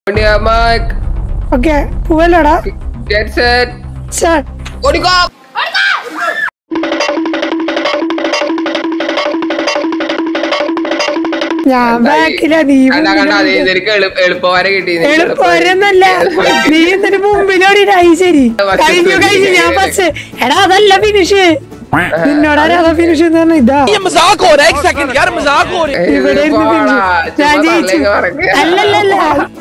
Mark, okay പോവല്ലോടാ get set, start ഓടിക്കോ ഞാൻ ബാക്കിലാ നീ കണ്ട കണ്ട അതെ മുമ്പിലാ. നിനക്ക് എളുപ്പ എളുപ്പവരെ കിട്ടി നിനക്ക് എളുപ്പമൊരെന്നല്ല നീ എന്നിട്ട് മുമ്പിലോടിടായി ശരി കഴിഞ്ഞു കഴിഞ്ഞു ഞാൻ ഫസ്റ്റ് എടാ അതല്ല ഫിനിഷ് നിന്നോടാ അതാ ഫിനിഷ് എന്ന് പറഞ്ഞ ഇതാ ये मजाक हो रहा है एक सेकंड यार मजाक हो रहा है ഏയ്, ഇവിടെ ഇരുന്ന് പോടാ, ഫിനിഷ് ഞാൻ ചുമ്മാ ജയിച്ചു തള്ളേക്ക് പറക്ക്. അല്ലല്ലല്ല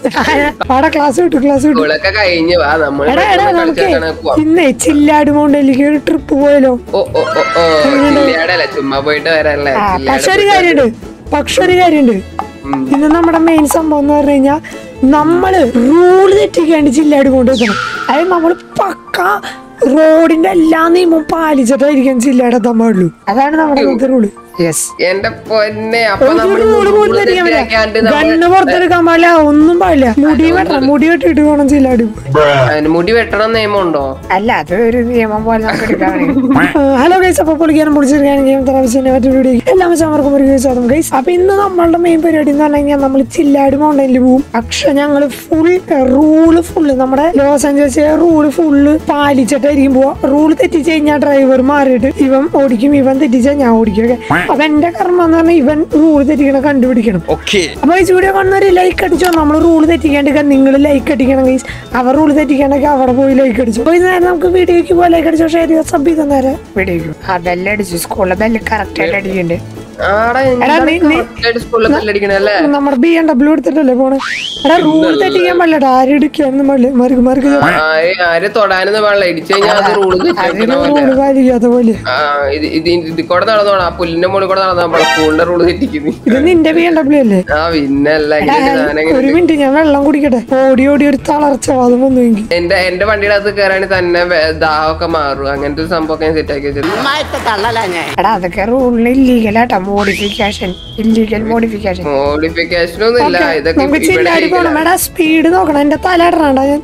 അവിടെ ക്ലാസ് വിട്ടു ക്ലാസ് വിട്ടു സ്കൂളൊക്കെ കഴിഞ്ഞു വാ നമ്മൾ എടാ എടാ നമുക്ക് പോവാം ഇന്നേ ചില്ലാട് മൗണ്ടനിലേക്ക് ഒരു ട്രിപ്പ് പോയാലോ ഓ ഓ ഓ ഓ ചില്ലാടല്ല ചുമ്മാ പോയിട്ട് വരാനല്ലേ ആ ചില്ലാട് പക്ഷെ ഒരു പോയിട്ട് കാര്യണ്ട് പക്ഷെ ഒരു കാര്യണ്ട് ഉം. ഇന്ന് നമ്മുടെ മെയിൻ സംഭവം എന്ന് പറഞ്ഞു കഴിഞ്ഞാൽ നമ്മള് റൂള് തെറ്റിക്കാണ്ട് ചില്ലാട് കൊണ്ടുവെക്കണം അതായത് നമ്മള് പക്ക റോഡിന്റെ എല്ലാ നിയമവും പാലിച്ചിട്ടായിരിക്കും ചില്ലാടെത്താൻ പാടുള്ളൂ അതാണ് നമ്മുടെ ഇന്നത്തെ റൂള് യെസ് എന്റെ പൊന്നെ അപ്പൊ ഒരു നമ്മള് റൂള് പോലും rule തെറ്റിക്കാൻ തെറ്റിയാക്കാണ്ട് പറ്റില്ല നമ്മള് ഗണ്ണ് പുറത്തെടുക്കാൻ പാടില്ല ഒന്നും പാടില്ല മുടി വെട്ടണം മുടി വെട്ടിട്ട് വേണം ചില്ലാട് അതിന് മുടി വെട്ടണം നിയമമുണ്ടോ അല്ല അത് ഒരു നിയമം പോലെ നമുക്ക് എടുക്കാൻ ഹലോ ഗൈസ് അപ്പൊ പൊളിക്കാനും പൊളിച്ചെടുക്കാനും ഗെയിം തരാവശ്യം മറ്റൊരു വീഡിയോ എല്ലാ മച്ചാർക്കും ഒരു ഗൈസ് ആകും ഗൈസ് അപ്പൊ ഇന്ന് നമ്മളുടെ മെയിൻ പരിപാടി എന്ന് പറഞ്ഞു കഴിഞ്ഞാൽ നമ്മൾ ചില്ലാട് മൗണ്ടനിൽ പോവും പക്ഷെ ഞങ്ങൾ ഫുൾ റൂള് ഫുള്ള് നമ്മുടെ ലോസ് ആഞ്ചലസ് റൂള് ഫുള്ള് പാലിച്ചിട്ടായിരിക്കും പോവാ റൂള് തെറ്റിച്ച് കഴിഞ്ഞാൽ ഡ്രൈവർ മാറിയിട്ട് ഇവൻ ഓടിക്കും ഇവൻ തെറ്റിച്ചാൽ ഞാൻ ഓടിക്കും ഓക്കെ അപ്പൊ എന്റെ കർമ്മം എന്ന് പറഞ്ഞാൽ ഇവൻ റൂള് തെറ്റിക്കണം കണ്ടുപിടിക്കണം ओके അപ്പൊ ഈ വീഡിയോ കാണുന്നവര് ലൈക്ക് അടിച്ചോ നമ്മൾ റൂൾ തെറ്റിക്കാണ്ട് നിങ്ങൾ ലൈക്ക് അടിക്കണം ഗൈസ് അവർ റൂൾ തെറ്റിക്കാണ്ടെങ്കിൽ അവിടെ പോയി ലൈക്ക് അടിച്ചു അപ്പൊ ഇത് നേരെ നമുക്ക് വീഡിയോക്ക് പോയി ലൈക്ക് അടിച്ചോ ഷെയർ ചെയ്തോ സബ് ചെയ്തോ നേരെ വീഡിയോക്ക് ആ ബെല്ല് അടിച്ചു സ്കൂളിലെ ബെല്ല് കറക്റ്റ് ആയിട്ട് അടിക്കുന്നുണ്ട് ആടാ എടാ, നീ- നീ- സ്കൂളിൽ ബെല്ലടിക്കണല്ലേ നമ്മുടെ ബി എം ഡബ്ല്യൂ എടുത്തിട്ടല്ലേ പോണേ എടാ റൂൾ തെറ്റിക്കാൻ പാടില്ല ആരും ഇടിക്കാനൊന്നും പാടില്ല മറുക്ക് മറുക്ക് ആര് ആര് തൊടാനൊന്നും പാടില്ല ഇടിച്ചു കഴിഞ്ഞാൽ അത് റൂള് അതിന് തെറ്റിക്കണം റൂൾ പാലിക്കാത്ത പോലെ ആ ഇത് ഇത് ഇത് കൂടെ നടന്നോണം ആ പുല്ലിന്റെ മുകളിൽ കൂടെ നടന്നാ നമ്മളെ സ്കൂളിന്റെ റൂള് തെറ്റിക്കുന്നു ഇത് നിന്റെ ബി എം ഡബ്ല്യൂ അല്ലേ ആ പിന്നല്ല എടാ, ഒരു മിനിറ്റ് ഞാൻ വെള്ളം കുടിക്കട്ടെ ഓടി ഓടി ഒരു തളർച്ച വാദം വന്നുവെങ്കിൽ എന്റെ എന്റെ വണ്ടിയുടെ അകത്ത് കയറാണെങ്കിൽ തന്നെ വേ- ദാഹമൊക്കെ മാറും അങ്ങനത്തെ ഒരു സംഭവമൊക്കെ ഞാൻ സെറ്റ് ആക്കി വെച്ചിട്ടുണ്ട് എടാ അതൊക്കെ റൂളിന് ഇല്ലീഗലാട്ടാ മോഡിഫിക്കേഷൻ ഇല്ലീഗൽ മോഡിഫിക്കേഷൻ മോഡിഫിക്കേഷൻ ഒന്നും ഇല്ല ഓക്കേ, ഇതൊക്കെ നമുക്ക് ഇവിടെ ചില്ലാടി പോണം ഇരിക്കലാ. എടാ സ്പീഡ് നോക്കണം എന്റെ തല ഇടണണ്ട ഞാൻ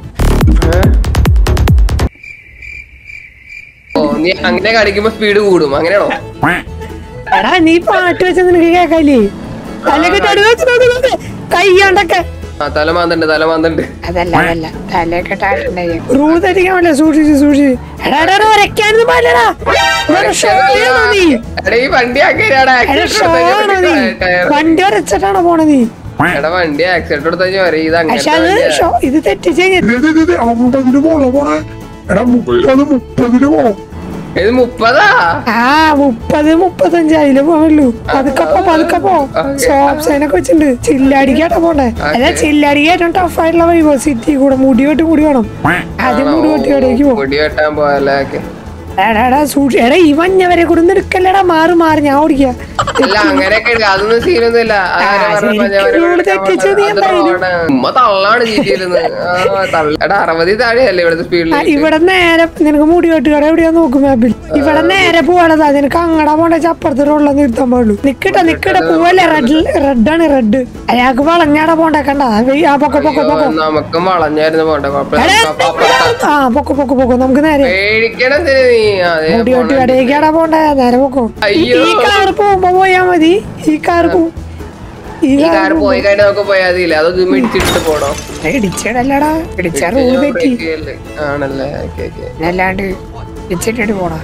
ഓ നീ അങ്ങനെ കാണിക്കുമ്പോ സ്പീഡ് കൂടും അങ്ങനെയാണോ എടാ നീ പാട്ട് വെച്ച നിനക്ക് കേക്കാല്ലേ തലയൊക്കെ തടി വെച്ച് നോക്ക് നോക്ക്. കയ്യോണ്ടൊക്കെ ആ തല മാന്തണ്ട് തല മാന്തണ്ട് അതല്ല അതല്ല തലയൊക്കെ റൂൾ തെറ്റിക്കാൻ പറ്റില്ല സൂക്ഷിച്ച് സൂക്ഷിച്ച് എടാ എടാ എടാ, ഉരയ്ക്കാനൊന്നും പാടില്ലടാ ഇതൊരു show ആണോ നീ എടാ ഈ വണ്ടി ആക്കിയാടാ എടാ ഷോ ആണോ നീ വണ്ടി ഉരച്ചിട്ടാണോ പോണത് നീ എടാ വണ്ടി ആക്സിഡന്റ് എടുത്താ പറയും ഇത് പക്ഷെ അങ്ങനത്തെ അത് വണ്ടിയാ. ഷോ ഇത് തെറ്റിച്ച് കഴിഞ്ഞാ ഇത് ഇത് ഇത് അമ്പതിന് പോണോ പോണേ എടാ മുപ്പത് മുപ്പതിന് പോണോ ഇത് മുപ്പതാ ആ മുപ്പത് മുപ്പത്തഞ്ച് അതില് പോകണ്ടു പതുക്കപ്പോ പതുക്കപ്പോ സ്റ്റോപ്പ് സൈനൊക്കെ വെച്ചിട്ടുണ്ട് ചില്ലാടിക്കാട്ടോ പോണ്ടേ അല്ല ചില്ലാടിക്ക് ഏറ്റവും ടഫ് ആയിട്ടുള്ള വൈബോ സിറ്റി കൂടെ മുടി വെട്ടി മുടി വേണം ആദ്യം മുടി വെട്ടി എവിടേക്ക് പോകും മുടി വെട്ടാൻ പോയല്ലേ ഓക്കെ എടാ എടാ സൂക്ഷി എടാ ഈ മഞ്ഞവരെ കൂടെ ഒന്ന് എടുക്കല്ലടാ മാറി മാറി ഞാൻ ഓടിക്കുക അല്ല അങ്ങനെയൊക്കെ ഉണ്ട്. അതൊന്നും സീനൊന്നും ഇല്ല അതാരാ ആ, പറഞ്ഞപ്പോ ശരിക്കും ഞാൻ അവരെ ഇവിടെ വിളിക്കാൻ തെറ്റിച്ചത് വന്നത്? അത് എന്തായാലും. റോഡാണ്. ഉമ്മ തള്ളാണ് ജീവിച്ചിരുന്നത് എടാ അറുപതി താഴെയല്ലേ ഇവിടുത്തെ ആ, സ്പീഡിൽ ഇവിടെ നേരെ നിനക്ക് മുടി വെട്ടുകട എവിടെയാ നോക്കും മാപ്പിൽ ഇവിടെ നേരെ പോവാണതാ നിനക്ക് അങ്ങടാ പോണ്ട അപ്പുറത്ത് റോഡിൽ നിർത്താൻ പാടുള്ളൂ നിക്കട്ടെ നിക്കട്ടെ പോവല്ലേ റെഡ് റെഡ് ആണ് റെഡ് അയാൾക്ക് വളഞ്ഞാടാ പോണ്ട കണ്ട ആ പൊക്ക പൊക്ക പൊക്ക നമുക്കും വളഞ്ഞായിരുന്നു പോട്ടെ എടാ, കുഴപ്പമില്ല ആ പൊക്ക പൊക്ക പൊക്ക നമുക്ക് നേരെ പേടിക്കണം എന്തിനാ നീ അതേ മുടി വെട്ടി പോണെ. കടയിലേക്കാടാ പോണ്ടേ നേരെ പൊക്കോ ഈ- അയ്യോ. ഈ കാർ പോകുമ്പോ പോയാ മതി ഈ കാർ പോവും ഈ ഈ കാർ കാർ പോയി കഴിഞ്ഞാൽ നമുക്ക് പോയാൽ മതിയില്ല അതൊക്കെ ഇടിച്ചിട്ട് പോണോ ഇടിച്ചിടല്ലടാ ഇടിച്ച റൂൾ തെറ്റി ആണല്ലേ ഓക്കെ ഓക്കെ അല്ലാണ്ട് ഇടിച്ചിട്ടിട്ട് പോടാ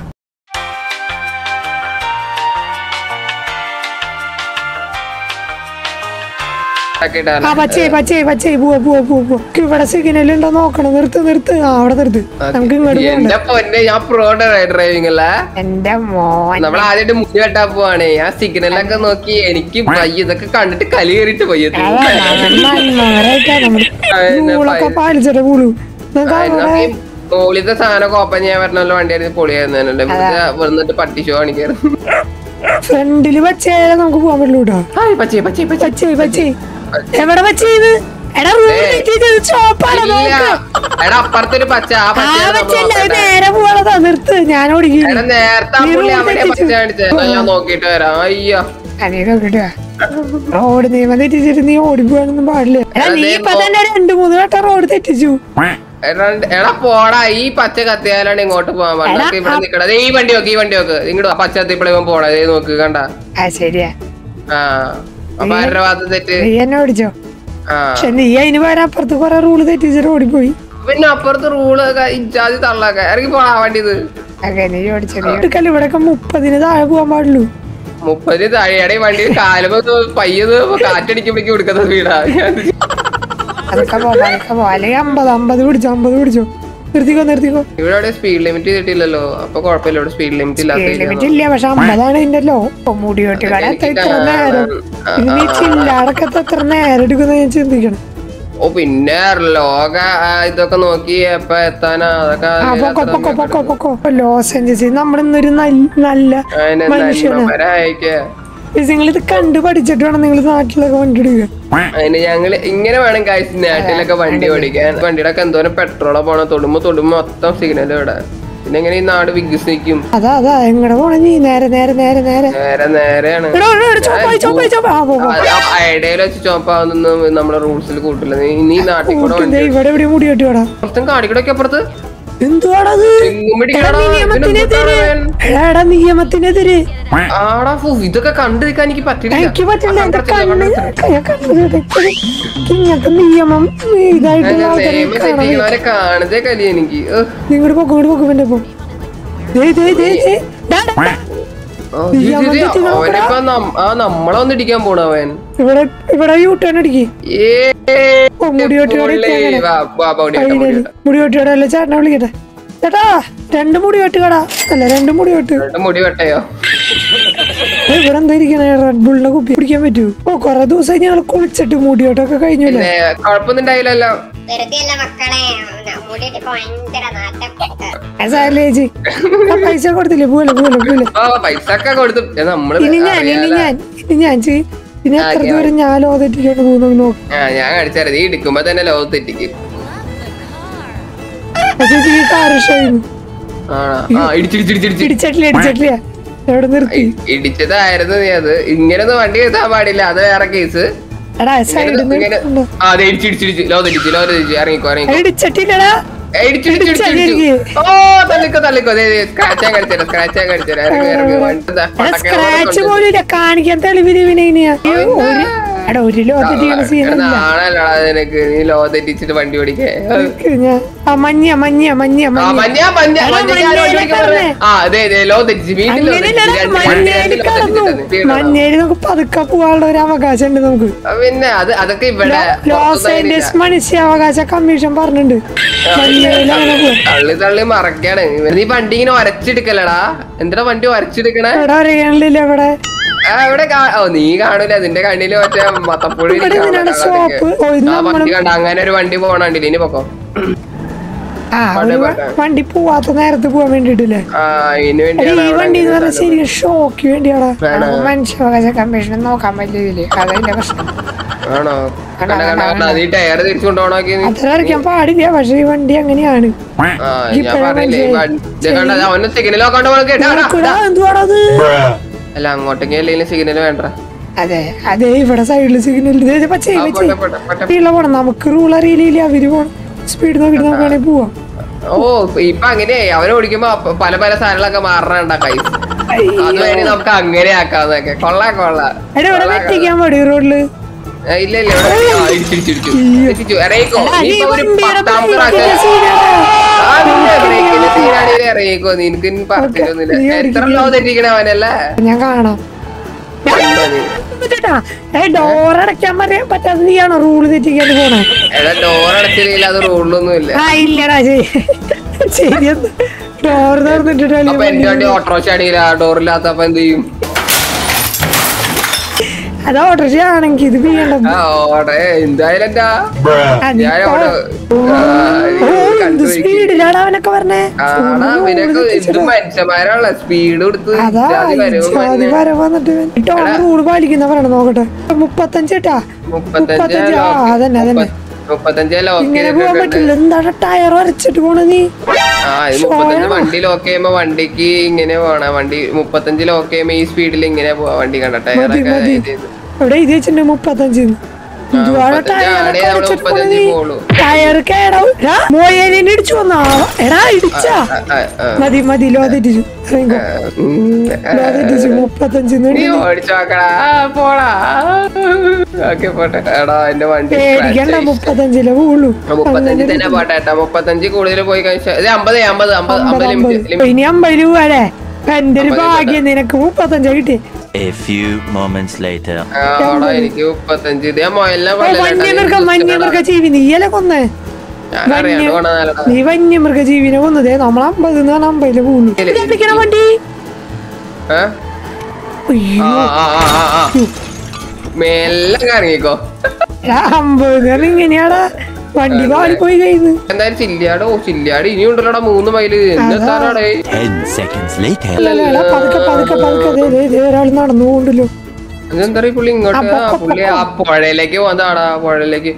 ആ പച്ചേ പച്ചേ പച്ചേ പോവാ പോവാ പോവാ പോവാ ഇവിടെ സിഗ്നൽ ഉണ്ടോ നോക്കണം നിർത്ത് നിർത്ത് ആ അവിടെ നിർത്ത് നമുക്ക് ഇങ്ങോട്ട് പോകണ്ട എന്റെ പൊന്നെ ഞാൻ പ്രോഡ് ഡ്രൈവിംഗ് അല്ല എന്റെ മോൻ നമ്മൾ ആദ്യമായിട്ട് മുടി വെട്ടാൻ പോവാണേ ആ സിഗ്നലൊക്കെ നോക്കി എനിക്ക് വയ്യ ഇതൊക്കെ കണ്ടിട്ട് കലി കയറിട്ട് വയ്യത് നന്നായിട്ടാ നമ്മള് റൂളൊക്കെ പാലിച്ചിട്ട് പോളൂ നമുക്ക് അവിടെ മോളിത്തെ സാധനം ഓപ്പൺ ചെയ്യാൻ പറ്റുന്ന വണ്ടിയായിരുന്നു പൊളിയായിരുന്നു വെറുതെ വന്നിട്ട് പട്ടിഷോ കാണിക്കായിരുന്നു ഫ്രണ്ടില് പച്ചേ നമുക്ക് പോകാൻ പറ്റുള്ളൂ കേട്ടോ ഹായ് പച്ചേ പച്ചേ പച്ചേ പച്ചേ പച്ചേ എവിടെ പച്ചേ ഇത് എടാ റൂൾ തെറ്റിച്ചത് ചോപ്പാണ് ഇല്ല നോക്ക് എടാ അപ്പുറത്തൊരു പച്ച ആ ആ പച്ച പച്ചല്ല ഇത് നേരെ പോവാണതാ നിർത്ത് ഞാൻ ഓടിക്കും എടാ നേരത്തെ ആ പുള്ളി അവിടെ പച്ച കാണിച്ചത് എന്നാ ഞാൻ നോക്കിട്ട് വരാം അയ്യോ നീ നോക്കിട്ട് റോഡ് നിയമം തെറ്റിച്ചിട്ട് നീ ഓടിപ്പോവാനൊന്നും പാടില്ല എടാ നീ ഇപ്പൊ തന്നെ രണ്ടു മൂന്ന് വട്ടം റോഡ് തെറ്റിച്ചു എടാ എടാ പോടാ ഈ പച്ച കത്തിയാലാണ് ഇങ്ങോട്ട് പോവാൻ പാടില്ല ഇവിടെ നിക്കണത് ഈ വണ്ടി നോക്ക് ഈ വണ്ടി നോക്ക് ഇങ്ങോട്ട് വാ. പച്ച കത്തിയപ്പോഴേ ഇവൻ പോടാ ഇത് നോക്ക് കണ്ട ആ ശരിയാ ആ അപ്പൊ ആരുടെ ഭാഗത്ത് തെറ്റ് നീ എന്നെ ഓടിച്ചോ ആ പക്ഷെ നീ അതിന് പകരം അപ്പുറത്ത് കുറെ റൂള് തെറ്റിച്ചിട്ട് ഓടിപ്പോയി പിന്നെ അപ്പുറത്ത് റൂള് ഇജാതി തള്ളൊക്കെ ഇറങ്ങി പോണാ വണ്ടി ഇത് അങ്ങനെ നീ ഓടിച്ചത് എടുക്കല്ല ഇവിടെയൊക്കെ മുപ്പതിന് താഴെ പോകാൻ പാടുള്ളൂ മുപ്പതിന് താഴെയാടെ ഈ വണ്ടി കാലുമ്പോ പയ്യത് കാറ്റടിക്കുമ്പോഴേക്കും കൊടുക്കുന്ന വീടാ അതൊക്കെ പോവാം അതൊക്കെ പോവാം അല്ലെങ്കിൽ അമ്പത് അമ്പത് പിടിച്ചോ അമ്പത് പിടിച്ചോ നിർത്തിക്കോ നിർത്തിക്കോ ഇവിടെ അവിടെ സ്പീഡ് ലിമിറ്റ് ചെയ്തിട്ടില്ലല്ലോ അപ്പൊ കുഴപ്പമില്ല ഇവിടെ സ്പീഡ് ലിമിറ്റ് ഇല്ലാത്ത ലിമിറ്റ് ഇല്ല പക്ഷെ അമ്പതാണ് ഇതിന്റെ ലോ മുടി വെട്ടി കടത്ത് എത്ര നേരം ഇത് നീ ചില്ലാടക്കത്ത് എത്ര നേരം എടുക്കുന്ന ഞാൻ ചിന്തിക്കണം ഓ പിന്നെ ലോക ആ, ഇതൊക്കെ നോക്കി എപ്പ എത്താനാ അതൊക്കെ ആ പൊക്കോ പൊക്കോ പൊക്കോ പൊക്കോ ലോസ് ഏഞ്ചൽസ് നമ്മൾ ഇന്നൊരു നല്ല- നല്ല അതിനെ മനുഷ്യനാ നന്മമരായിക്ക്. നിങ്ങൾ ഇത് കണ്ടു പഠിച്ചിട്ട് വേണം നിങ്ങൾ നാട്ടിലൊക്കെ വണ്ടി എടുക്കുക അതിന് ഞങ്ങള് ഇങ്ങനെ വേണം കാഴ്ച നാട്ടിലൊക്കെ വണ്ടി ഓടിക്കാൻ വണ്ടിയുടെ ഒക്കെ എന്തോരം പെട്രോളാ പോണ തൊടുമ്പോ തൊടുമ്പോ മൊത്തം സിഗ്നൽ ഇവിടെ പിന്നെ എങ്ങനെ ഈ നാട് വികസിക്കും അതാ അതാ എങ്ങടെ പോണ നീ നേരെ നേരെ നേരെ നേരെ നേരെ നേരെയാണ് എടോ, എടോ, എടോ, ചോപ്പായി, ചോപ്പായി, ചോപ്പായി. ആ, പോ, പോ. ഐഡിയയിൽ വെച്ച് ചോപ്പാവുന്നൊന്നും നമ്മളെ റൂൾസിൽ കൂട്ടില്ല നീ നീ നാട്ടിൽ കൂടെ ദേ, വണ്ടി ഇവിടെ എവിടെ മുടി വെട്ടിയോടാ മൊത്തം കാടിക്കൂടെ അപ്പുറത്ത് എന്തുവാടത് തെങ്ങും പിടിക്കണടാ. നിയമത്തിനെതിരെ ഇതിനെന്തുട്ടാണ് അവൻ? എടാ നിയമത്തിനെതിരെ ആടാ ഫു, ഇതൊക്കെ കണ്ടു നിൽക്കാൻ എനിക്ക് പറ്റില്ല എനിക്ക് പറ്റില്ല ആ, എന്റെ പറ്റില്ല, കണ്ണ് പറ്റില്ല. ഞാൻ കണ്ടത് ഇങ്ങനത്തെ നിയമം ഇതായിട്ടുള്ള ആൾക്കാരെ നിയമം കാണാൻ തെറ്റിക്കുന്നവരെ കാണുതേ കലി എനിക്ക് ഉഹ്. നിങ്ങോട്ട് പോക്കും ഇങ്ങോട്ട് പോക്കും എന്റെ ഒപ്പം. ദേ, ദേ, ദേ, ദേ. ഡാ, ഡാ, ഡാ. ആ, നീ ഇത് ഇത് അവൻ തെറ്റി നോക്കടാ. അവനിപ്പോ നം- ആ നമ്മളെ ഒന്ന് ഇടിക്കാൻ പോണവൻ ഇവിടെ ഇവിടെ യൂ ടേൺ അടിക്ക് ഏ ഓ, മുടി വെട്ടിയോടെ പുള്ളി. ഇട്ടേക്കണെ. വാ, വാ, വാ, മുടി വെട്ടാം, മുടി ഫൈനലി വെട്ടാം. മുടി വെട്ടിയോടെ അല്ല ചേട്ടനെ വിളിക്കട്ടെ ചേട്ടാ രണ്ട് മുടി വെട്ടുകടാ അല്ല രണ്ട് മുടി വെട്ട് രണ്ട് മുടി വെട്ടയോ ഏ, ഇവിടെ എന്താ ഇരിക്കണേ റെഡ് ബുള്ളിനെ കുപ്പി പിടിക്കാൻ പറ്റൂ ഓ കൊറേ ദിവസം ഞങ്ങൾ കുളിച്ചിട്ട് മുടി വെട്ടൊക്കെ കഴിഞ്ഞല്ലേ പിന്നെ കുഴപ്പമൊന്നും ഉണ്ടായില്ലല്ലോ വെറുതെ അല്ല മക്കളെ മുടിയിട്ട് ഭയങ്കര നാട്ടം സാറല്ലേ ചേച്ചി ആ പൈസ കൊടുത്തില്ലേ പോലെ പോലെ പോലെ ആ പൈസ ഒക്കെ കൊടുത്തു ഏ, നമ്മള് ഇനി ഞാൻ ഇനി അറിയാലോ. ഞാൻ ഇനി ഞാൻ ചെയ് ഇനി എത്ര ദൂരം ഞാൻ ലോതെറ്റിക്കാണ് പോകുന്നത് നോക്കാം ആ ഞാൻ കാണിച്ചാൽ നീ ഇടിക്കുമ്പോ തന്നെ ലോകത്ത് തെറ്റിക്കും ചേച്ചി ഈ കാർ ഇഷ്ടമായിരുന്നു ആണോ ആ ഇടിച്ചിടിച്ചിടിച്ചിടിച്ച് ഇടിച്ചട്ടില്ല ഇടിച്ചട്ടില്ല എവിടെ നിർത്തി ഇടിച്ചതായിരുന്നു നീ അത് ഇങ്ങനൊന്നും വണ്ടി എത്താൻ പാടില്ല അത് വേറെ കേസ് എടാ സൈഡിൽ ഇങ്ങനെ നിന്ന് ആ അതെ ഇടിച്ചിടിച്ചിടിച്ച് ലോ തെറ്റിച്ച് ലോ തെറ്റിച്ച് ഇറങ്ങിക്കോ ഇറങ്ങിക്കോ ഇടിച്ചട്ടില്ലടാ ഏ, ഇടിച്ചു, ഇടിച്ചു, ഇടിച്ചു, ഇടിച്ചു. ഓ തള്ളിക്കോ തള്ളിക്കോ സ്ക്രാച്ച് ഞാൻ കളിച്ചേരാ സ്ക്രാച്ച് ഞാൻ കളിച്ചേരാ ഇറങ്ങി ഇറങ്ങി വണ്ടി ദാ, പടക്കം സ്ക്രാച്ച് കൊണ്ട് പോലും ഇല്ല കാണിക്കാൻ തെളിവിന് പിന്നെ ഇനിയാ അയ്യോ, ഒരു എടാ ഒരു ലോതെറ്റിക്കണ സീനല്ല നാണല്ലടാ നിനക്ക് നീ ലോ തെറ്റിച്ചിട്ട് വണ്ടി ഓടിക്കേ ഞാൻ ആ മഞ്ഞ മഞ്ഞ മഞ്ഞ ആ മഞ്ഞ മഞ്ഞ മഞ്ഞ എടാ, മഞ്ഞയ്ക്ക് ആരോ മഞ്ഞയിലെ ഓടിക്കാൻ കടന്നേ. പറഞ്ഞേ. ആ അതെ അതെ ലോ തെറ്റിച്ച് വീട്ടിൽ ലോ തെറ്റിച്ച് അങ്ങനെയല്ലടാ രണ്ട് മഞ്ഞേരി രണ്ട് ലോ കടന്നു തെറ്റിച്ചിട്ട് വീട്ടിൽ ലോ. മഞ്ഞേരി നമുക്ക് പതുക്കെ പോകാനുള്ള ഒരു അവകാശം ഉണ്ട് നമുക്ക് ആ, പിന്നെ അത് അതൊക്കെ ഇവിടെ ലോസ് പുറത്തൊന്നും ഏഞ്ചൽസ് മനുഷ്യാവകാശ കമ്മീഷൻ പറഞ്ഞിട്ടുണ്ട് മഞ്ഞയിൽ അങ്ങനെ പോകും തള്ളി തള്ളി മറക്കാണ് ഇവര് നീ വണ്ടി ഇങ്ങനെ ഒരച്ചെടുക്കലടാ എന്തിനാ വണ്ടി ഒരച്ചെടുക്കണേ എവിടെ അറിയണില്ല ഇവിടെ ആ ഇവിടെ കാ- ഓ നീ കാണൂല അതിന്റെ കണ്ണില് മറ്റേ മത്തപ്പുഴി ഇവിടെ ഇതിനാണ് ഷോപ്പ് ഓ ഇത് നമ്മള് കണ്ട അങ്ങനെ ഒരു വണ്ടി പോകണണ്ടില്ല ഇനി പൊക്കോ ആ ഒരു വ- വണ്ടി പോവാത്ത നേരത്ത് പോവാൻ വേണ്ടിട്ടില്ലേ ആ ഇതിന് എടാ, വേണ്ടിയാണ് ഈ അവിടെ വണ്ടി എന്ന് അങ്ങനെ പറഞ്ഞാൽ ശരിക്കും ഷോക്ക് വേണ്ടിയാടാ വേണം. നമുക്ക് മനുഷ്യാവകാശ കമ്മീഷൻ നോക്കാൻ പറ്റിയതില്ലേ അതതിന്റെ പ്രശ്നം ആണോ കണ്ട കണ്ട കണ്ട നീ ടയർ തിരിച്ചു കൊണ്ടുപോകണോക്കി നീ അത്ര വരയ്ക്കാൻ പാടില്ല പക്ഷെ ഈ വണ്ടി അങ്ങനെയാണ് ആ ഞാൻ ഇപ്പഴാ പറഞ്ഞില്ലേ ഈ മനസ്സിലായി. വണ്ടി ഇത് കണ്ട അവന് സിഗ്നൽ നോക്കാണ്ട് പോകണം കേട്ടാ നോക്കുടാ, എന്തുവാടത് അല്ല അങ്ങോട്ടേക്ക് അല്ലെങ്കിൽ സിഗ്നൽ വേണ്ട അതെ അതെ ഇവിടെ സൈഡിൽ സിഗ്നൽ പച്ചേ ആ, പച്ചേ പോട്ടെ, പോട്ടെ, പോട്ടെ. സ്പീഡിലെ പോണം നമുക്ക് റൂൾ അറിയില്ല അവര് പോണം സ്പീഡ് നോക്കിട്ട് നമുക്ക് വേണമെങ്കിൽ പോവാം ഓ ഇപ്പൊ അങ്ങനെയായി അവനെ ഓടിക്കുമ്പോ അപ്പ- പല പല സാധനങ്ങളൊക്കെ മാറണണ്ട കൈ അത് വേണ്ടി നമുക്ക് അങ്ങനെ ആക്കാന്നൊക്കെ കൊള്ളാ കൊള്ളാ എടാ ഇവിടെ വെട്ടിക്കാൻ പാടി റോഡില് ഏ, ഇല്ല ഇല്ല ഇവിടെ ആ, ഇടിച്ചു, ഇടിച്ചു, ഇടിച്ചു. ഇടിച്ചു. ഇറങ്ങിക്കോ നീ ഈ ഇപ്പൊ ഒരു വണ്ടിയുടെ പത്താമത്തെ ബ്രേക്കിന്റെ പ്രാവശ്യം സീനാണ്. ആ, നിന്റെ ബ്രേക്കിന്റെ സീനാണെങ്കിൽ ഇറങ്ങിക്കോ നിനക്ക് ഇനി പറഞ്ഞിരുന്നില്ല നീ എത്ര ലോ തെറ്റിക്കണ അവനല്ലേ ഞാൻ കാണാം എന്താ നീ? ചേട്ടാ ഏ ഡോർ അടയ്ക്കാൻ പറയാൻ പറ്റാതെ നീയാണോ റൂള് തെറ്റിക്കാണ്ട് പോണേ എടാ ഡോർ അടച്ചില്ലെങ്കിൽ അത് റോഡിലൊന്നും ഇല്ല ആ ഇല്ലടാ ശരി ശരിയെന്ന് ഡോർ തുറന്നിട്ടിട്ട് അപ്പൊ എന്റെ വണ്ടി ഓട്ടോറിക്ഷ ആണെങ്കിൽ ആ ഡോറില്ലാത്തപ്പോ എന്ത് ചെയ്യും അത് ഓട്ടോറിക്ഷ ആണെങ്കിൽ ഇത് ചെയ്യണ്ടത് ആ ഓടെ എന്തായാലും എന്താ ഞാൻ അവിടെ ആ, ഓ ഇത് എന്ത് കണ്ടുപിടിക്കും. സ്പീഡിലാണ് അവനൊക്കെ പറഞ്ഞേ ആടാ ഇവനൊക്കെ എന്ത് മനുഷ്യന്മാരാണല്ലോ സ്പീഡ് കൊടുത്ത് അതാ ജാതി വരവും ജാതി വന്ന് വര വന്നിട്ട് ടോൺ റൂള് പാലിക്കുന്ന പറയണം നോക്കട്ടെ മുപ്പത്തഞ്ച് കേട്ടാ മുപ്പത്തഞ്ച് മുപ്പത്തഞ്ച് ആ അതന്നെ അതന്നെ മുപ്പത്തഞ്ച് ലോക്ക് ഇങ്ങനെ പോകാൻ പറ്റില്ല എന്താണ് ടയർ വരച്ചിട്ട് പോണ നീ ആ ഇത് മുപ്പത്തഞ്ച് വണ്ടി ലോക്ക് ചെയ്യുമ്പോ വണ്ടിക്ക് ഇങ്ങനെ പോണ വണ്ടി മുപ്പത്തഞ്ച് ലോക്ക് ചെയ്യുമ്പോ ഈ സ്പീഡിൽ ഇങ്ങനെ പോവാ വണ്ടി കണ്ട മതി ടയറൊക്കെ മതി ഇത് ചെയ്ത്. എവിടെ ഇത് വെച്ചിട്ടുണ്ട് മുപ്പത്തഞ്ച് ഇതുവാണ് മുപ്പത്തഞ്ച് ടയർ ആടെ നമ്മള് കളിച്ചിട്ട് മുപ്പത്തഞ്ച് പോണത്. പോളൂ. ടയർ കേടാവും എടാ, മോയേലിനെ ഇടിച്ചു വന്നാ എടാ ഇടിച്ചാ ആ, ആ. മതി മതി ലോ തെറ്റിച്ചു ഇറങ്ങിക്കോ. ഉം. ലോ തെറ്റിച്ചു മുപ്പത്തഞ്ചിന്ന് നീ ഓടിച്ചു നോക്കടാ ആ, പോടാ ഓക്കെ പോട്ടെ എടാ എന്റെ വണ്ടി പേടിക്കണ്ട scratch ആയി. മുപ്പത്തഞ്ചിലെ പോളൂ ആ, മുപ്പത്തഞ്ച് തന്നെ പോട്ടെ ഏട്ടാ മുപ്പത്തഞ്ച് കൂടുതൽ പോയി കഴിച്ചാൽ ഇത് അമ്പത് അമ്പത് അമ്പത് അമ്പത് അമ്പത് അമ്പത് ലിമിറ്റ് ഇനി അമ്പത് രൂപ അല്ലേ എന്റെ ഒരു അമ്പത് ഭാഗ്യം നിനക്ക് മുപ്പത്തഞ്ച് കിട്ടി A few moments later. ആടാ എനിക്ക് മുപ്പത്തഞ്ച് ഇത് ഞാൻ മൊയലിനെ വന്യമൃഗം വന്യമൃഗ ജീവി നീയല്ലേ കൊന്നേ ഞാൻ അറിയാണ്ട് കൊണ്ടതാലടാ നീ വന്യമൃഗ ജീവിനെ കൊന്നതേ നമ്മൾ അമ്പത് എന്ന് പറഞ്ഞാൽ അമ്പതില് പോളൂ പിടിക്കണ വണ്ടി ആ അയ്യോ ആ, ആ, ആ, ആ, ആ. മെല്ലെ ഇറങ്ങിക്കോ എടാ, അമ്പത് എന്ന് പറഞ്ഞാ ഇങ്ങനെയാടാ വണ്ടി പാടി പോയി കഴിയുന്നു എന്തായാലും ചില്ലാടോ ചില്ലാട് ഇനി ഉണ്ടല്ലോടാ മൂന്ന് മൈല് എന്നെത്താനാടേ Ten seconds later. അല്ലല്ല പതുക്കെ പതുക്കെ പതുക്കെ ദേ, ദേ, ദേ, ഒരാൾ നടന്നു പോകണ്ടല്ലോ അതെന്താ ഈ പുള്ളി ഇങ്ങോട്ട് ആ പുള്ളി ആ പുഴയിലേക്ക് പോന്നതാടാ പുഴയിലേക്ക്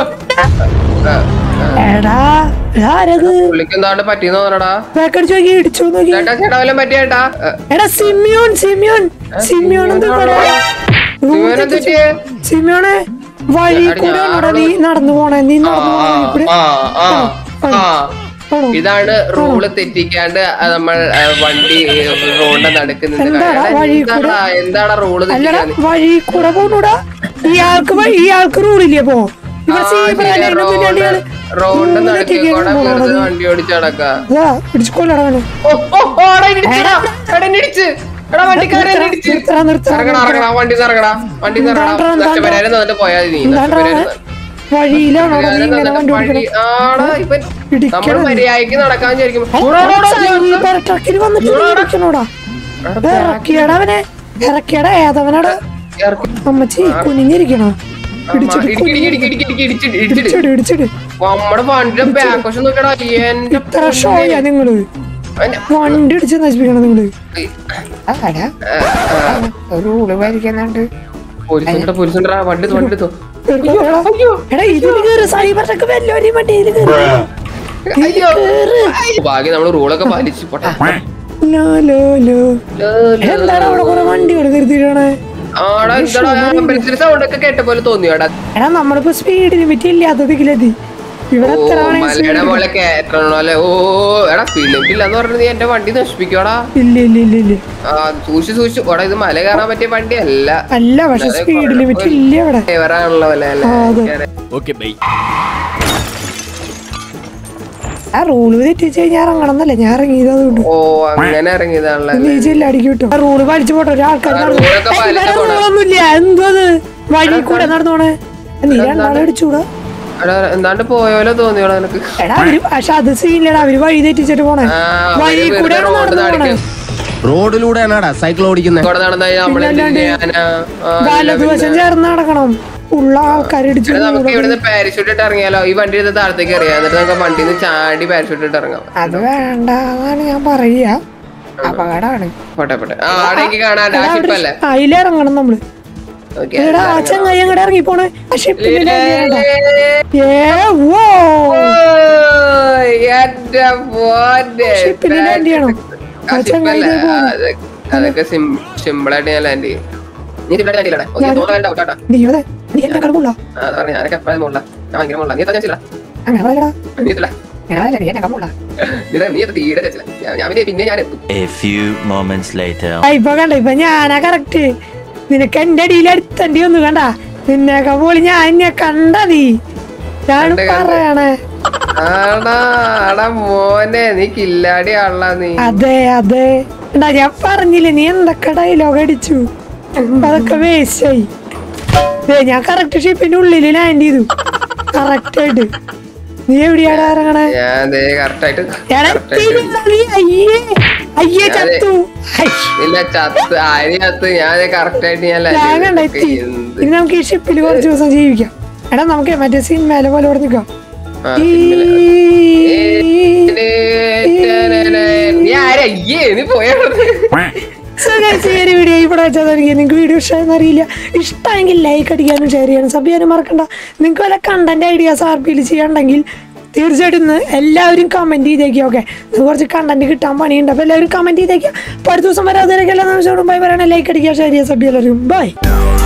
ആ, എടാ ആരത് പുള്ളിക്ക് എന്താണ്ട് പറ്റിയെന്ന് തോന്നടാ ബാക്കടിച്ച് നോക്കി ഇടിച്ചു നോക്കി ചേട്ടാ ചേട്ടാ വല്ലതും പറ്റിയേട്ടാ എടാ സിമിയോൻ സിമിയോൻ സിമിയോൻ എന്താ പറയാ സിമിയോൻ എന്ത് പറ്റിയേ? സിമിയോനെ വഴി എടാ, കൂടെ ഞാൻ ആണോടാ നീ നടന്നു പോണേ നീ ആ, നടന്നു പോണ വഴി കൂടെ ആ, ആ, ആ. ആണോ? ഇതാണ് റൂള് തെറ്റിക്കാണ്ട് ആ നമ്മൾ ആ, വണ്ടി റോഡിന്റെ നടുക്കുന്നത് എന്താടാ വഴി കൂടെ? എന്താടാ എന്താടാ റൂള് അല്ലടാ തെറ്റിക്കാൻ വഴി കൂടെ പോണൂടാ ഇയാൾക്ക് വഴി- ഇയാൾക്ക് റൂളില്ലേ പോ ഇവിടെ സീബ്ര ലൈനൊന്നും ഇല്ലാണ്ട് ഇയാള് റോഡിന്റെ റൂള് നടുക്കിൽ തെറ്റിക്കാണ് കൂടെ പോണത്. വെറുതെ വണ്ടി ഓടിച്ചടക്കാ അതാ ഇടിച്ചു കൊല്ലടാ അവനെ ഓ, ഓ, ഓ, എടാ, ഇടിച്ചെടാ. എടാ, എന്നെ ഇടിച്ച്. എടാ, വണ്ടിക്കാരൻ എന്നെ ഇടിച്ച്. നിർത്തടാ, നിർത്തടാ, ഇറങ്ങടാ, ഇറങ്ങടാ, വണ്ടിന്ന് ഇറങ്ങടാ, വണ്ടിന്ന് ഇറങ്ങടാ. എന്താണ്ടാ, എന്താണ്ടാ? നഷ്ടപരിഹാരം തന്നിട്ട് പോയാ മതി നീ. എന്താണ്ടാ നഷ്ടപരിഹാരം വഴിയിലാണോടാ നീ നഷ്ടപരിഹാരം ഇങ്ങനെ വണ്ടി തന്നിട്ട് ഓടിക്കണേ വഴി- ആടാ, ഇവൻ ഇടിക്കണത്. നമ്മള് മര്യാദക്ക് നടക്കാൻ വിചാരിക്കും സൈബർ ട്രക്കിൽ വന്നിട്ട് നീ ഇടിക്കണോടാ ഇറക്കിയടാ അവനെ ഇറക്കിയടാ ഏതവനടാ അമ്മച്ചി കുനിഞ്ഞിരിക്കണോ ഇടിച്ചിട്ട് ഇടിച്ചിട് ഇടിച്ചിട് നമ്മുടെ വണ്ടിയുടെ ബാക്ക് വശം നോക്കടാ എന്റെ ഇത്ര ഷോയാ നിങ്ങള് വണ്ടി ഇടിച്ച് നശിപ്പിക്കണം നിങ്ങള് റൂള് പാലിക്കുന്നുണ്ട് പോലീസുണ്ടാ പോലീസുണ്ടാ വണ്ടി എടുത്തോ, വണ്ടി എടുത്തോ. എടാ ഇതില് കേറ് സൈബർ ട്രക്ക് വല്ലോരും വണ്ടിയിൽ കേറ് അയ്യോ ഭാഗ്യം നമ്മള് റൂളൊക്കെ പാലിച്ചു പോട്ടെ ലോ ലോ ലോ എന്താണ് അവിടെ കുറെ വണ്ടികൾ കരുതിയിട്ടാണ് ആടാ എന്താടാ അമ്പലത്തിലെ സൗണ്ട് ഒക്കെ കേട്ട പോലെ തോന്നിയോടാ എടാ നമ്മളിപ്പോ സ്പീഡ് ലിമിറ്റ് ഇല്ലാത്ത ദിക്കിലെത്തി ഇവിടെ ഓ എത്ര മലയുടെ പോലെ കേട്ടണോ അല്ലെ ഓ എടാ ഫിലിപ്പില്ല എന്ന് പറഞ്ഞത് നീ എന്റെ വണ്ടി നശിപ്പിക്കോടാ ഇല്ല ഇല്ല ഇല്ല ഇല്ല ആ സൂക്ഷിച്ച് സൂക്ഷിച്ചു ഓടാ ഇത് മല കയറാൻ പറ്റിയ വണ്ടി അല്ല അല്ല പക്ഷെ സ്പീഡ് ലിമിറ്റ് ഇല്ല ഇവിടെ ഡ്രൈവറാണുള്ള പോലെ അല്ലേ ആ, അതെ. Okay, bye. ആ റൂള് തെറ്റിച്ച് കഴിഞ്ഞാൽ ഇറങ്ങണം എന്നല്ലേ ഞാൻ ഇറങ്ങിയത് അതുകൊണ്ട് ഓ അങ്ങനെ ഇറങ്ങിയതാണല്ലേ നീ ജില്ലടിക്ക് കിട്ടും ആ റൂള് പാലിച്ചു പോട്ടെ ഒരാൾക്കാർ ആ, റൂളൊക്കെ പാലിച്ച് പോണം. ഒന്നുമില്ല എന്തത് വഴി കൂടെ നടന്നോണേ നീ രണ്ടാളെ അടിച്ചൂടാ എടാ എന്താണ്ട് പോയോലോ തോന്നിയോടാ നിനക്ക് എടാ അവര് പക്ഷെ അത് സീനില്ലടാ അവര് വഴി തെറ്റിച്ചിട്ട് പോണേ ആ, വഴി അവര് കൂടെ വെറുതെ റോഡ് നടന്നു പോണേ നടക്കും. റോഡിലൂടെയാണാടാ സൈക്കിൾ ഓടിക്കുന്നത് കൂടെ നടന്നാ നമ്മളെന്ത് ചെയ്യാനാ ആ, ഇല്ല വലതുവശം പിന്നെ. ചേർന്ന് നടക്കണം ഉള്ള ആൾക്കാർ ഇടിച്ചു എടാ, നമുക്ക് ഇവിടുന്ന് പാരഷൂട്ട് ഇട്ട് ഇറങ്ങിയാലോ ഈ വണ്ടി എടുത്ത് താഴത്തേക്ക് എറിയാം എന്നിട്ട് നമുക്ക് വണ്ടിയിൽ നിന്ന് ചാടി പാരഷൂട്ട് ഇട്ട് ഇറങ്ങാം അത് വേണ്ട എന്നാണ് ഞാൻ പറയാ അപകടമാണ് പോട്ടെ പോട്ടെ ആ ആടെ എനിക്ക് കാണാൻ ആ ഷിപ്പല്ലേ അതിലിറങ്ങണം നമ്മള് ഓക്കെ എടാ ആ ചങ്ങായി അങ്ങോട്ട് ഇറങ്ങി പോണേ ആ ഷിപ്പിന്റെ ഏ വോ എന്റെ മോനെ ഷിപ്പിൽ ലാൻഡ് ചെയ്യണം ആ ആ ഷിപ്പല്ലേ ചങ്ങായി ആ, അത് അതൊക്കെ സിമ്പിൾ ആയിട്ട് ഞാൻ ലാൻഡ് ചെയ്യും നീ ഇവിടെ ലാൻഡ് ചെയ്യലേ ഓക്കെ തോന്നുന്നു വേണ്ട കേട്ടാ നീ അതെ നീ എന്നെ കടമുള്ള ആ പറഞ്ഞു ഞാനൊക്കെ എപ്പോഴും മുള്ള ഞാൻ ഭയങ്കര മുള്ള നീ എത്താ ചെയ്യില്ല അങ്ങനെ പറയടാ നീ എത്തില്ല ഞാനല്ലേ നീ എന്നെ കടമുള്ള നീ നീ എത്ത തീരെ ചെയ്യില്ല ഞാൻ ഞാൻ പിന്നെ പിന്നെ ഞാൻ എത്തും A few moments later. ആ, ഇപ്പൊ കണ്ട ഇപ്പൊ ഞാനാ കറക്റ്റ് നിനക്ക് എന്റെ അടിയിൽ അടുത്തണ്ടി ഒന്ന് കണ്ട നിന്നെയൊക്കെ പോളി ഞാൻ എന്നെ കണ്ട നീ ഞാൻ കണ്ട്, കണ്ട്. പറയണേ ആടാ ആടാ മോനെ നീ കില്ലാടി ആളാ നീ അതെ അതെ എന്താ ഞാൻ പറഞ്ഞില്ലേ നീ എന്തൊക്കെ ഡയലോഗ് അടിച്ചു അതൊക്കെ വേസ്റ്റ് ആയി ദേ, ഞാൻ കറക്റ്റ് ഷിപ്പിന്റെ ഉള്ളില് ലാൻഡ് ചെയ്തു കറക്റ്റ് ആയിട്ട് നീ എവിടെയാണ് ഇറങ്ങണേ ഞാൻ ദേ കറക്റ്റ് ആയിട്ട് ഞാൻ correct ആയിട്ട് എത്തിയില്ല, നീ അയ്യേ അയ്യേ ഞാനേ- ചത്തു ഐ, ഇല്ല ചത്ത് ആര് ചത്ത് ഞാൻ കറക്റ്റ് ആയിട്ട് ഞാൻ ഞാൻ land കണ്ട ചെയ്തു. എത്തി എന്ത്? ഇനി നമുക്ക് ഈ ഷിപ്പിൽ കുറച്ച് ദിവസം ജീവിക്കാം എടാ നമുക്ക് മറ്റേ സിനിമയിലെ പോലെ ഇവിടെ നിൽക്കാം ആ, ഈ- നീ ആരാ അയ്യേ നീ പോയാ So guys, ഈ ഒരു വീഡിയോ ഇവിടെ വെച്ചാൽ നിങ്ങൾക്ക് വീഡിയോ ഇഷ്ടമായെന്ന് അറിയില്ല ഇഷ്ടമെങ്കിൽ ലൈക്ക് അടിക്കാനും ഷെയർ ചെയ്യാനും സബ് ചെയ്യാനും മറക്കണ്ട നിങ്ങൾക്ക് വല്ല കണ്ടന്റ് ഐഡിയാസ് ആർപ്പിയിൽ ചെയ്യാണ്ടെങ്കിൽ തീർച്ചയായിട്ടും ഇന്ന് എല്ലാവരും കമന്റ് ചെയ്തേക്കുക ഓക്കെ കുറച്ച് കണ്ടന്റ് കിട്ടാൻ പണിയുണ്ട് അപ്പോൾ എല്ലാവരും കമന്റ് ചെയ്തേക്കുക അപ്പോൾ അടുത്ത ദിവസം വരാതെ എല്ലാ നിമിഷത്തോടും ബൈ പറയണേ ലൈക്ക് അടിക്കുക ഷെയർ ചെയ്യുക സബ് ചെയ്യാൻ ബൈ